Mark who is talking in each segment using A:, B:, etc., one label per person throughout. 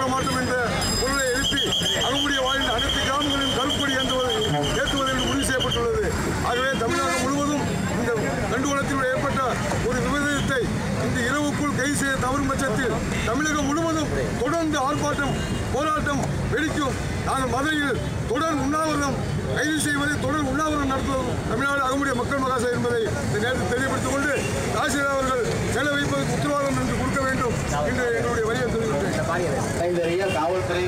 A: மாட்டோம் என்ற பொருளை எழுப்பி அகமுடைய வாழ்ந்த அனைத்து கிராமங்களிலும் கருப்பொடி ஏற்றுவது ஏற்றுவது என்று முடிவு செய்யப்பட்டுள்ளது ஆகவே தமிழகம் முழுவதும் இந்த கண்டுகோலத்தில் ஏற்பட்ட ஒரு விபரீதத்தை இந்த இரவுக்குள் கைது செய்ய தவறும் பட்சத்தில் தமிழகம் முழுவதும் தொடர்ந்து ஆர்ப்பாட்டம் போராட்டம் வெடிக்கும் நாங்கள் மதுரையில் தொடர் உண்ணாவிரதம் கைது செய்வதை தொடர் உண்ணாவிரதம் நடத்துவதும் தமிழ்நாடு அகமுடைய மக்கள் மகாசை என்பதை இந்த நேரத்தில் தெளிவுபடுத்திக் கொண்டு தாசில்தார் அவர்கள் செல வைப்பதற்கு உத்தரவாதம் என்று கொடுக்க வேண்டும் என்று எங்களுடைய வரியை தெரிவித்துள்ளேன்
B: கைதறிய காவல்துறை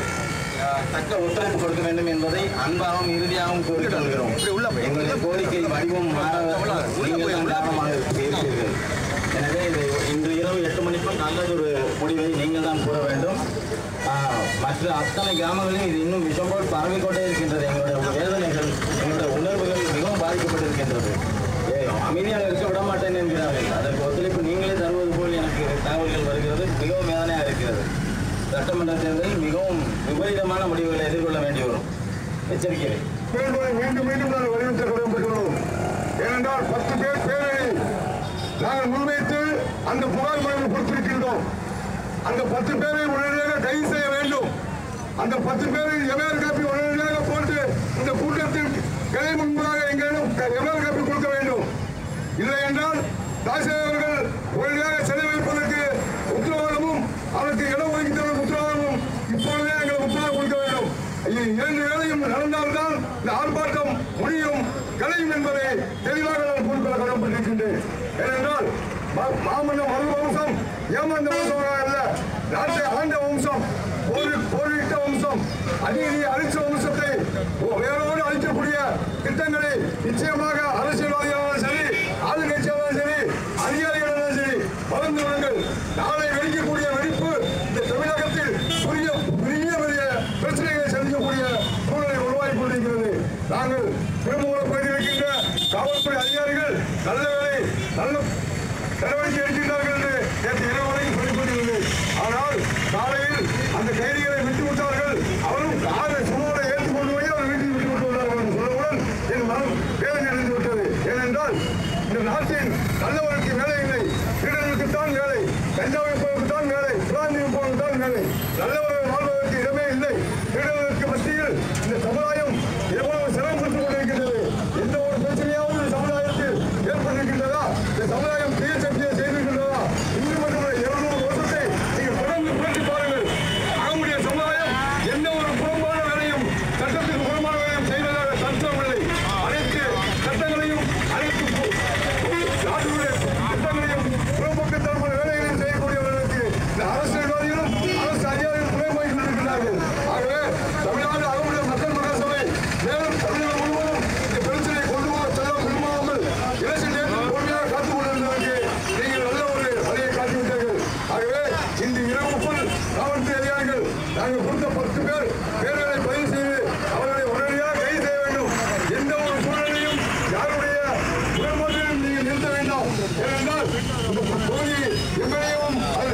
B: அஹ், தக்க ஒத்துழைப்பு கொடுக்க வேண்டும் என்பதை அன்பாகவும் இறுதியாகவும் கோரிக் கொள்கிறோம் எங்களுடைய கோரிக்கை வடிவம் மாற நீங்கள் தான் காரணமாக இருக்கிறீர்கள் எனவே இது இன்று இரவு எட்டு மணிக்குள் நல்லதொரு முடிவை நீங்கள் தான் கூற வேண்டும் ஆஹ், மற்ற அத்தனை கிராமங்களிலும் இது இன்னும் விஷம் போல் பரவிக்கொண்டே இருக்கின்றது எங்களுடைய வேதனைகள் எங்களுடைய உணர்வுகள் மிகவும் பாதிக்கப்பட்டிருக்கின்றது ஏ, அமைதியாக இருக்க விட மாட்டேன் என்கிறார்கள் அதற்கு ஒத்துழைப்பு நீங்களே தருவது போல் எனக்கு தகவல்கள் வருகிறது மிகவும் வேதனையாக இருக்கிறது சட்டமன்ற தேர்தலில் மிகவும் விபரீதமான முடிவுகளை எதிர்கொள்ள வேண்டி வரும் எச்சரிக்கிறேன்
A: வேண்டுகோளை மீண்டும் மீண்டும் நாங்கள் வலியுறுத்த கடமைப்பட்டுள்ளோம் ஏனென்றால் பத்து பேர் பேரை நாங்கள் முன்வைத்து அந்த புகார் மனுவில் கொடுத்திருக்கின்றோம் அந்த பத்து பேரை உடனடியாக கைது செய்ய வேண்டும் அந்த பத்து பேரை எவர் காப்பி உடனடியாக போட்டு இந்த கூட்டத்தில் கிளை முன்பதாக எங்களிடம் எவர் காப்பி கொடுக்க வேண்டும் இல்லை என்றால் தாசில்தார் அவர்கள் உடனடியாக செலவழிப்பதற்கு உத்தரவாதமும் அவருக்கு இடம் ஒதுக்கீட்டு உத்தரவாதமும் இப்பொழுதே எங்களுக்கு உத்தரவு கொடுக்க வேண்டும் இது இரண்டு வேலையும் நடந்தால்தான் இந்த ஆர்ப்பாட்டம் முடியும் கலையும் என்பதை தெளிவாக நான் கூறிக்கொள்ள கடமைப்பட்டிருக்கின்றேன் ஏனென்றால் மா- மாமன்னம் மறு வம்சம் ஏமாந்த வம்சமாக அல்ல நாட்டை ஆண்ட வம்சம் போரி போரிட்ட வம்சம் அநீதி அழிச்ச வம்சத்தை வேறோடு அழிக்கக்கூடிய திட்டங்களை நிச்சயமாக அரசியல்வாதியாலும் சரி ஆளுங்கட்சியாலும் சரி அதிகாரிகளாலும் சரி மறந்து விடுங்கள் நாளை வெடிக்கக்கூடிய வெடிப்பு இந்த தமிழகத்தில் புதிய பெரிய பெரிய பிரச்சனைகளை சந்திக்கக்கூடிய சூழலை உருவாகி கொண்டிருக்கிறது நாங்கள் திருமூல பகுதியிருக்கின்ற காவல்துறை அதிகாரிகள் நல்ல வேலை நல்ல நடவடிக்கை எடுக்கின்றார்கள் என்று நேற்று இரவு வரைக்கும் சொல்லிக் கொண்டிருந்தது ஆனால் காலையில் அந்த கைதிகளை விட்டு விட்டார்கள் அவரும் காரை சுமோட ஏற்றி கொண்டு போய் அவர் வீட்டில் விட்டு விட்டு விட்டார்கள் என்று சொல்லவுடன் என் மனம் வேதனை அடைந்து விட்டது ஏனென்றால் இந்த நாட்டின் நல்லவருக்கு வேலை இல்லை திருடனுக்குத்தான் வேலை கஞ்சா வைப்பதற்குத்தான் வேலை பிராந்தி வைப்பதற்குத்தான் வேலை நல்லவர்கள் வாழ்வதற்கு இடமே இல்லை திருடனுக்கு மத்தியில் இந்த சமுதாயம் எவ்வளவு சிரமப்பட்டுக் கொண்டிருக்கின்றது எந்த ஒரு பிரச்சனையாவது இந்த சமுதாயத்தில் ஏற்பட்டிருக்கின்றதா இந்த சமுதாயம் தீய சக்தியை செய்திருக்கின்றதா இன்று மட்டுமல்ல இருநூறு வருஷத்தை நீங்கள் தொடர்ந்து புரட்டி பாருங்கள் ஆகமுடைய சமுதாயம் எந்த ஒரு புறம்பான வேலையும் சட்டத்துக்கு புறம்பான வேலையும் செய்ததாக சட்டமில்லை அனைத்து சட்டங்களையும் அனைத்து பு- நாட்டுடைய சட்டங்களையும் புறம்போக்குத்தனமான வேலைகளையும் செய்யக்கூடியவர்களுக்கு இந்த அரசியல்வாதிகளும் அரசு அதிகாரிகளும் புறம்போக்கி கொண்டிருக்கிறார்கள் ஆகவே தமிழ்நாடு அகமுடைய மக்கள் மகாசபை மேலும் தமிழகம் முழுவதும் இந்த பிரச்சனையை கொண்டு போக செல்ல விரும்பாமல் எலெக்ஷன் டேட்டில் பொறுமையாக காத்துக் கொண்டிருந்ததற்கு நீங்கள் நல்ல ஒரு வழியை காட்டிவிட்டீர்கள் ஆகவே இந்த இரவுக்குள் காவல்துறை அதிகாரிகள் நாங்கள் கொடுத்த பத்து பேர் பேர்களை பதிவு செய்து அவர்களை உடனடியாக கைது செய்ய வேண்டும் எந்த ஒரு சூழ்நிலையும் யாருடைய உடன்பாட்டிலும் நீங்கள் நிறுத்த வேண்டாம் ஏனென்றால் இந்த தொகுதி எம்எல்ஏவும்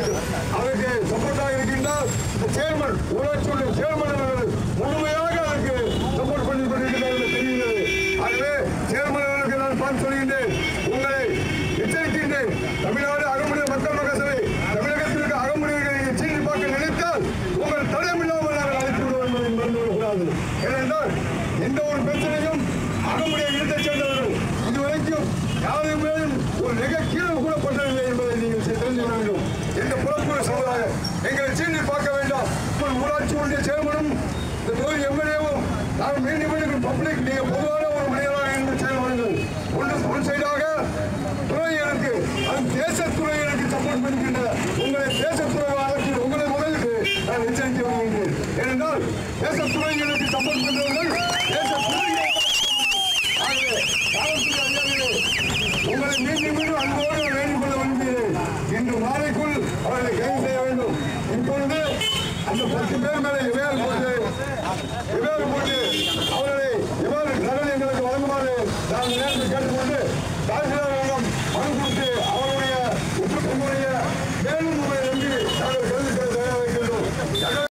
A: அதற்கு சப்போர்ட்டாக இருக்கின்றார் இந்த சேர்மன் ஊராட்சியுடைய சேர்மன் அவர்கள் முழுமையாக அதற்கு சப்போர்ட் பண்ணி கொண்டிருக்கிறார் என்று தெரிகிறது ஆகவே சேர்மன் அவர்களுக்கு நான் பார்த்து சொல்கின்றேன் உங்களை எச்சரிக்கின்றேன் தமிழ்நாடு அகமுடைய மக்கள் மகசபை தமிழகத்தில் இருக்க அகமுடிகளை நீங்கள் சீனி பார்க்க நினைத்தால் உங்கள் தலைமில்லாமல் நாங்கள் அழைத்து விடுவோம் என்பதை மறந்து விடக்கூடாது ஏனென்றால் எந்த ஒரு பிரச்சனையும் அகமுடைய இடத்தைச் சேர்ந்தவர்கள் இதுவரைக்கும் யாரும் மேலும் ஒரு மிக கீழே கூட பட்டதில்லை என்பதை நீங்கள் செ- தெரிந்து கொள்ள வேண்டும் எந்த புறப்புற சமுதாயம் எங்களை சீனி பார்க்க வேண்டாம் உங்கள் ஊராட்சி ஒன்றிய சேர்மனும் இந்த தொகுதி எம்எல்ஏவும் நாங்கள் மீண்டும் மீண்டும் பப்ளிக் நீங்கள் பொதுவான ஒரு மனிதராக இருந்து செயல்படுங்கள் ஒன்று ஒரு சைடாக துறையினருக்கு அது தேசத்துறையினருக்கு சப்போர்ட் பண்ணுகின்ற உங்களை தேசத்துறையாளருக்கு உங்களை முதலுக்கு நான் எச்சரிக்கை வருகின்றேன் ஏனென்றால் தேசத்துறையினருக்கு சப்போர்ட் பண்றவர்கள் தேசத்துறையினர் ஆகவே, காவல்துறை அதிகாரிகளே, உங்களை மீண்டும் மீண்டும் அன்போடு நான் வேண்டிக் கொள்ள விரும்புகிறேன் இன்று மாலைக்குள் அவர்களை கைது செய்ய வேண்டும் இப்பொழுது அந்த பத்து பேர் மேலே இவையால் போட்டு